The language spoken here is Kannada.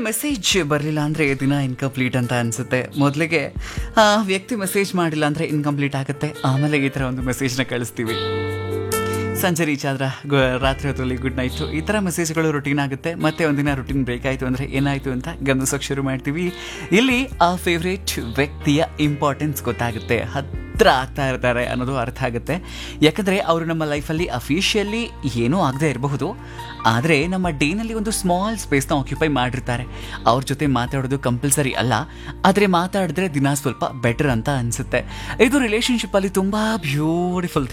ಮೆಸೇಜ್ ಬರಲಿಲ್ಲ ಅಂದರೆ ದಿನ ಇನ್ಕಂಪ್ಲೀಟ್ ಅಂತ ಅನಿಸುತ್ತೆ ಮೊದಲಿಗೆ ಆ ವ್ಯಕ್ತಿ ಮೆಸೇಜ್ ಮಾಡಿಲ್ಲ ಅಂದರೆ ಇನ್ಕಂಪ್ಲೀಟ್ ಆಗುತ್ತೆ ಆಮೇಲೆ ಈ ಥರ ಒಂದು ಮೆಸೇಜ್ನ ಕಳಿಸ್ತೀವಿ ಸಂಜೆ ರೀಚ್ ಆದ್ರೆ ಗು- ರಾತ್ರಿ ಹೊತ್ತಲ್ಲಿ ಗುಡ್ ನೈಟು ಈ ಥರ ಮೆಸೇಜ್ಗಳು ರುಟೀನ್ ಆಗುತ್ತೆ ಮತ್ತೆ ಒಂದಿನ ರುಟೀನ್ ಬ್ರೇಕ್ ಆಯಿತು ಅಂದರೆ ಏನಾಯಿತು ಅಂತ ಗಮನಿಸೋಕೆ ಶುರು ಮಾಡ್ತೀವಿ ಇಲ್ಲಿ ಆ ಫೇವ್ರೇಟ್ ವ್ಯಕ್ತಿಯ ಇಂಪಾರ್ಟೆನ್ಸ್ ಗೊತ್ತಾಗುತ್ತೆ ಹತ್ರ ಆಗ್ತಾ ಇರ್ತಾರೆ ಅನ್ನೋದು ಅರ್ಥ ಆಗುತ್ತೆ ಯಾಕಂದರೆ ಅವರು ನಮ್ಮ ಲೈಫಲ್ಲಿ ಅಫಿಷಿಯಲಿ ಏನೂ ಆಗದೆ ಇರಬಹುದು ಆದರೆ ನಮ್ಮ ಡೇನಲ್ಲಿ ಒಂದು ಸ್ಮಾಲ್ ಸ್ಪೇಸ್ನ ಆಕ್ಯುಪೈ ಮಾಡಿರ್ತಾರೆ ಅವ್ರ ಜೊತೆ ಮಾತಾಡೋದು ಕಂಪಲ್ಸರಿ ಅಲ್ಲ ಆದರೆ ಮಾತಾಡಿದ್ರೆ ದಿನ ಸ್ವಲ್ಪ ಬೆಟರ್ ಅಂತ ಅನಿಸುತ್ತೆ ಇದು ರಿಲೇಷನ್ಶಿಪ್ಪಲ್ಲಿ ತುಂಬ ಬ್ಯೂಟಿಫುಲ್